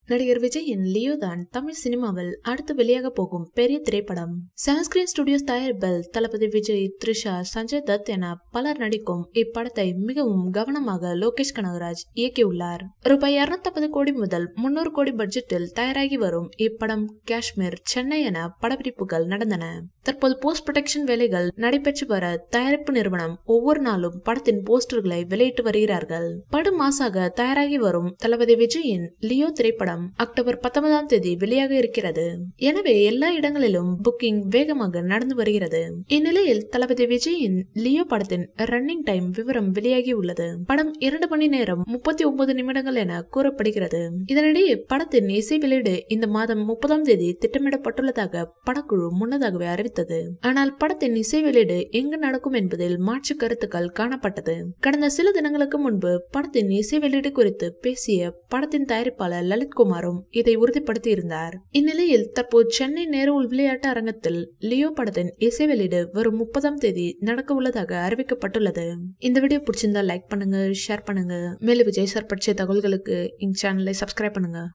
நடிகர் விஜயின் லியோ தான் தமிழ் சினிமாவில் அடுத்து வெளியாக போகும் பெரிய திரைப்படம் சன்ஸ்கிரீன் ஸ்டுடியோஸ் தயாரிப்பில் தளபதி விஜய் த்ரிஷா சஞ்சய் தத் என பலர் நடிக்கும் இப்படத்தை மிகவும் கவனமாக லோகேஷ் கனகராஜ் இயக்கியுள்ளார் ரூபாய் இருநூத்தம்பது கோடி முதல் முன்னூறு கோடி பட்ஜெட்டில் தயாராகி வரும் இப்படம் காஷ்மீர் சென்னை என படப்பிடிப்புகள் நடந்தன தற்போது போஸ்ட் ப்ரொடக்ஷன் வேலைகள் நடைபெற்று வர தயாரிப்பு நிறுவனம் ஒவ்வொரு நாளும் படத்தின் போஸ்டர்களை வெளியிட்டு வருகிறார்கள் படம் மாசாக தயாராகி வரும் தளபதி விஜயின் லியோ திரைப்படம் அக்டோபர் பத்தொன்பதாம் தேதி வெளியாக இருக்கிறது எனவே எல்லா இடங்களிலும் புக்கிங் வேகமாக நடந்து வருகிறது இந்நிலையில் தளபதி விஜயின் லியோ படத்தின் ரன்னிங் டைம் விவரம் வெளியாகி உள்ளது படம் இரண்டு மணி நேரம் முப்பத்தி ஒன்பது நிமிடங்கள் என கூறப்படுகிறது இதனிடையே படத்தின் இசை வெளியீடு இந்த மாதம் முப்பதாம் தேதி திட்டமிடப்பட்டுள்ளதாக படக்குழு முன்னதாகவே அறிவித்தது ஆனால் படத்தின் இசை வெளியீடு எங்கு நடக்கும் என்பதில் மாற்று கருத்துக்கள் காணப்பட்டது கடந்த சில தினங்களுக்கு முன்பு படத்தின் இசை வெளியீடு குறித்து பேசிய படத்தின் தயாரிப்பாளர் லலித் குமாரும் இதை உறுதிப்படுத்தி இருந்தார் இந்நிலையில் தற்போது சென்னை நேரு உள் விளையாட்டு அரங்கத்தில் லியோ படத்தின் இசை வெளியீடு வரும் முப்பதாம் தேதி நடக்க உள்ளதாக அறிவிக்கப்பட்டுள்ளது இந்த வீடியோ பிடிச்சிருந்தா லைக் பண்ணுங்க ஷேர் பண்ணுங்க மேலும் விஜய் சார் பற்றிய தகவல்களுக்கு எங்க சேனலை சப்ஸ்கிரைப் பண்ணுங்க